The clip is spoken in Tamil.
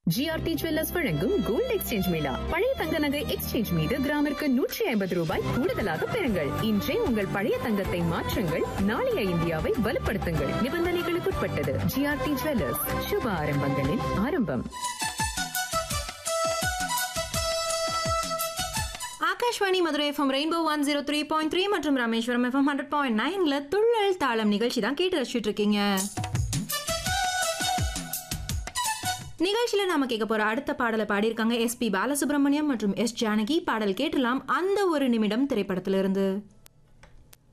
ஜிஆர்டி ஜுவல்லர்ஸ் வழங்கும் கோல்ட் எக்ஸ்சேஞ்ச் மேளா பழைய தங்க நகை எக்ஸ்சேஞ்ச் மீது கிராமிற்கு நூற்றி ஐம்பது ரூபாய் கூடுதலாக பெறுங்கள் இன்றே உங்கள் பழைய தங்கத்தை மாற்றுங்கள் நாளைய இந்தியாவை வலுப்படுத்துங்கள் நிபந்தனைகளுக்குட்பட்டது ஜிஆர்டி ஜுவல்லர்ஸ் சுப ஆரம்பங்களின் ஆரம்பம் Akashvani Madurai FM rainbow one zero three point three மற்றும் ராமேஸ்வரம் எஃப்எம் ஹண்ட்ரட் பாயிண்ட் நைன்ல துள்ளல் தாளம் நிகழ்ச்சி தான் கேட்டு ரசிச்சுட்டு இருக்கீங்க நிகழ்ச்சியில நாம கேட்க போற அடுத்த பாடலை பாடியிருக்காங்க எஸ்பி பாலசுப்ரமணியம் மற்றும் எஸ் ஜானகி பாடல் கேட்டலாம் அந்த ஒரு நிமிடம் திரைப்படத்திலிருந்து